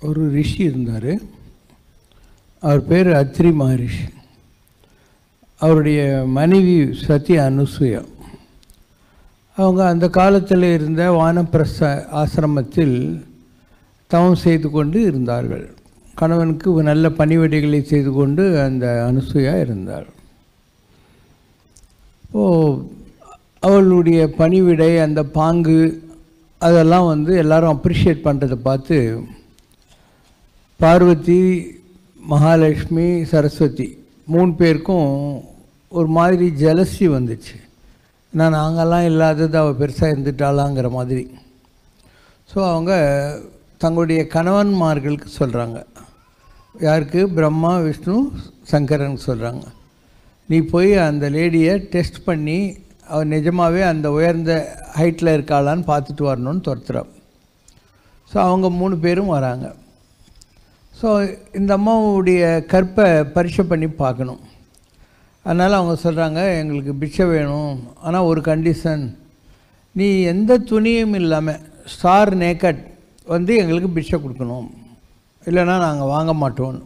ஒரு ரிஷி இருந்தார் அவர் பேர் அத்ரி மகரிஷி அவருடைய மனைவி சத்ய அனுசூயா அவங்க அந்த காலத்தில் இருந்த வானப்பிரஸ்த ஆசிரமத்தில் தவம் செய்து கொண்டு இருந்தார்கள் கணவனுக்கு நல்ல பணிவிடைகளை செய்து கொண்டு அந்த அனுசூயா இருந்தாள் ஓ அவளுடைய பணிவிடை அந்த பாங்கு அதெல்லாம் வந்து எல்லாரும் அப்ரிஷியேட் பண்ணுறதை பார்த்து பார்வதி மகாலட்சுமி சரஸ்வதி மூணு பேருக்கும் ஒரு மாதிரி ஜலசி வந்துச்சு நான் நாங்கள்லாம் இல்லாதது அவள் பெருசாக இருந்துட்டாளாங்கிற மாதிரி ஸோ அவங்க தங்களுடைய கணவன்மார்களுக்கு சொல்கிறாங்க யாருக்கு பிரம்மா விஷ்ணு சங்கரன் சொல்கிறாங்க நீ போய் அந்த லேடியை டெஸ்ட் பண்ணி அவள் நிஜமாகவே அந்த உயர்ந்த ஹைட்டில் இருக்காளான்னு பார்த்துட்டு வரணும்னு துரத்துறா ஸோ அவங்க மூணு பேரும் வராங்க ஸோ இந்த அம்மாவுடைய கற்பை பரீட்சை பண்ணி பார்க்கணும் அதனால் அவங்க சொல்கிறாங்க எங்களுக்கு பிச்சை வேணும் ஆனால் ஒரு கண்டிஷன் நீ எந்த துணியும் இல்லாமல் ஸ்டார் நேக்கட் வந்து எங்களுக்கு பிச்சை கொடுக்கணும் இல்லைன்னா நாங்கள் வாங்க மாட்டோம்னு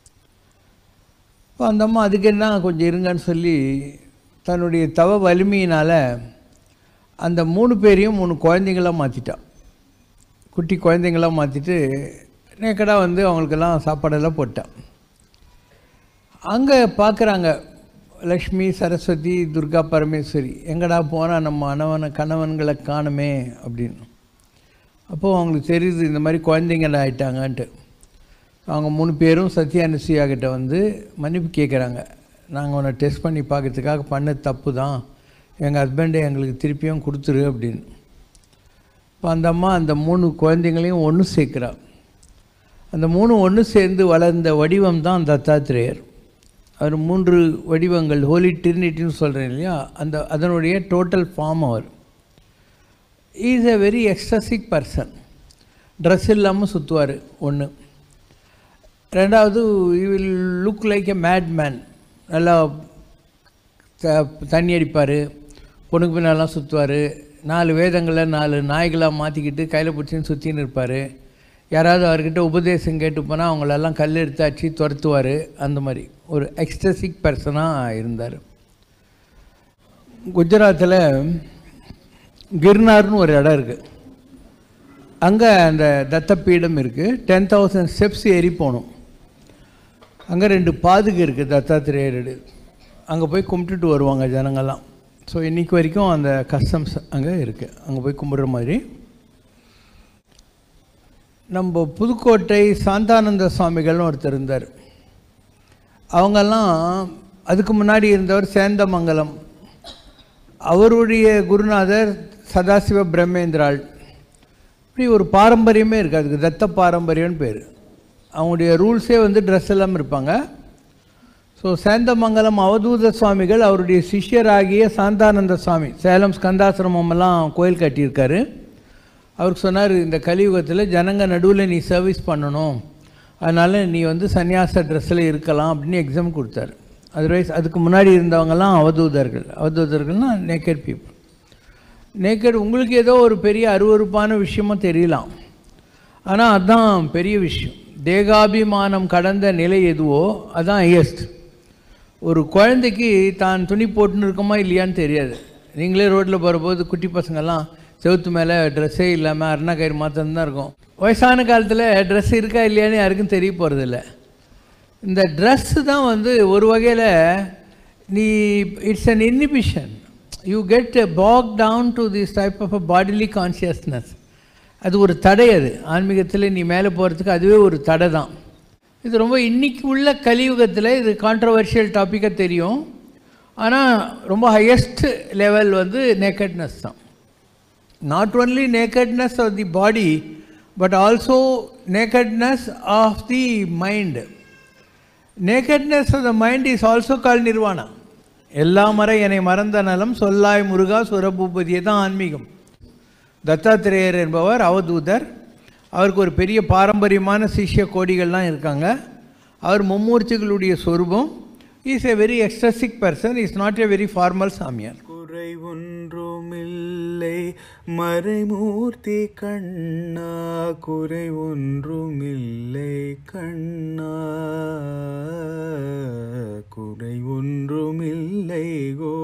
இப்போ அந்த அம்மா அதுக்கு என்ன கொஞ்சம் இருங்கன்னு சொல்லி தன்னுடைய தவ வலிமையினால் அந்த மூணு பேரையும் மூணு குழந்தைங்களாக மாற்றிட்டான் குட்டி குழந்தைங்களாக மாற்றிட்டு நேக்கடாக வந்து அவங்களுக்கெல்லாம் சாப்பாடெல்லாம் போட்டான் அங்கே பார்க்குறாங்க லக்ஷ்மி சரஸ்வதி துர்கா பரமேஸ்வரி எங்கடா போனால் நம்ம அணவன கணவன்களை காணுமே அப்படின்னு அப்போது அவங்களுக்கு தெரியுது இந்த மாதிரி குழந்தைங்கள ஆயிட்டாங்கன்ட்டு அவங்க மூணு பேரும் சத்யா அனுசுயா கிட்ட வந்து மன்னிப்பு கேட்குறாங்க நாங்கள் உன்னை டெஸ்ட் பண்ணி பார்க்கறதுக்காக பண்ண தப்பு தான் எங்கள் ஹஸ்பண்டை எங்களுக்கு திருப்பியும் கொடுத்துரு அப்படின்னு இப்போ அந்த அம்மா அந்த மூணு குழந்தைங்களையும் ஒன்று சேர்க்குறா அந்த மூணு ஒன்று சேர்ந்து வளர்ந்த வடிவம் தான் தத்தாத்திரேயர் அவர் மூன்று வடிவங்கள் ஹோலி டிரினிட்டின்னு சொல்கிறேன் இல்லையா அந்த அதனுடைய டோட்டல் ஃபார்ம் அவர் is a very eccentric person dress இல்லாமல் சுற்றுவார் ஒன்று ரெண்டாவது you will look like a mad man நல்லா த தண்ணி அடிப்பார் பொண்ணுக்கு பின்னாலாம் சுற்றுவார் நாலு வேதங்களை நாலு நாய்களாக மாற்றிக்கிட்டு கையில் பிடிச்சின்னு சுற்றின்னு இருப்பார் யாராவது அவர்கிட்ட உபதேசம் கேட்டு போனால் அவங்களெல்லாம் கல் எடுத்து அடிச்சு துரத்துவார் அந்த மாதிரி ஒரு எக்ஸ்ட்ரசிக் பர்சனாக இருந்தார் குஜராத்தில் கிர்னார்னு ஒரு இடம் இருக்குது அங்கே அந்த தத்தப்பீடம் இருக்குது டென் தௌசண்ட் ஸ்டெப்ஸ் ஏறி போகணும் அங்கே ரெண்டு பாதுகை இருக்குது தத்தாத்திரேயர் அங்கே போய் கும்பிட்டுட்டு வருவாங்க ஜனங்கள்லாம் ஸோ இன்றைக்கி வரைக்கும் அந்த கஸ்டம்ஸ் அங்கே இருக்குது அங்கே போய் கும்பிட்ற மாதிரி நம்ம புதுக்கோட்டை சாந்தானந்த சுவாமிகள்னு ஒருத்தர் இருந்தார் அவங்கெல்லாம் அதுக்கு முன்னாடி இருந்தவர் சேந்தமங்கலம் அவருடைய குருநாதர் சதாசிவ பிரம்மேந்திராள் இப்படி ஒரு பாரம்பரியமே இருக்குது அதுக்கு தத்த பாரம்பரியம்னு பேர் அவங்களுடைய ரூல்ஸே வந்து ட்ரெஸ் எல்லாம் இருப்பாங்க ஸோ சேந்தமங்கலம் அவதூத சுவாமிகள் அவருடைய சிஷ்யராகிய சாந்தானந்த சுவாமி சேலம் ஸ்கந்தாசிரமம் எல்லாம் கோயில் கட்டியிருக்காரு அவருக்கு சொன்னார் இந்த கலியுகத்தில் ஜனங்க நடுவில் நீ சர்வீஸ் பண்ணணும் அதனால் நீ வந்து சன்னியாச ட்ரெஸ்ஸில் இருக்கலாம் அப்படின்னு எக்ஸாம் கொடுத்தாரு அதர்வைஸ் அதுக்கு முன்னாடி இருந்தவங்கெல்லாம் அவதூதர்கள் அவதூதர்கள்னால் நேக்கட் பீப்புள் நேக்கட் உங்களுக்கு ஏதோ ஒரு பெரிய அருவறுப்பான விஷயமா தெரியலாம் ஆனால் அதுதான் பெரிய விஷயம் தேகாபிமானம் கடந்த நிலை எதுவோ அதுதான் ஹையஸ்ட் ஒரு குழந்தைக்கு தான் துணி போட்டுன்னு இருக்கோமா இல்லையான்னு தெரியாது நீங்களே ரோட்டில் போகிறபோது குட்டி பசங்கள்லாம் செவுத்து மேலே ட்ரெஸ்ஸே இல்லாமல் அருணா கயிறு மாத்திரம் தான் இருக்கும் வயசான காலத்தில் ட்ரெஸ் இருக்கா இல்லையான்னு யாருக்கும் தெரிய போகிறதில்ல இந்த ட்ரெஸ்ஸு தான் வந்து ஒரு வகையில் நீ it's an inhibition you get back down to this type of a bodily consciousness அது ஒரு தடை அது ஆன்மீகத்தில் நீ மேலே போகிறதுக்கு அதுவே ஒரு தடை தான் இது ரொம்ப இன்னைக்கு உள்ள கலியுகத்தில் இது கான்ட்ரவர்ஷியல் டாப்பிக்காக தெரியும் ஆனால் ரொம்ப ஹையஸ்ட் லெவல் வந்து நேக்கட்னஸ் தான் not only nakedness of the body but also nakedness of the mind nakedness of the mind is also called nirvana எல்லா மறை என்னை மறந்த நலம் சொல்லாய் முருகா சுரபூபதியே தான் ஆன்மீகம் தத்தாத்திரேயர் என்பவர் அவதூதர் அவருக்கு ஒரு பெரிய பாரம்பரியமான சிஷ்ய கோடிகள்லாம் இருக்காங்க அவர் மும்மூர்த்திகளுடைய சொரூபம் is a very eccentric person is not a very formal சாமியார் குறை ஒன்றுமில்லை மறைமூர்த்தி கண்ணா குறை ஒன்றுமில்லை கண்ணா குறை ஒன்றுமில்லை கோ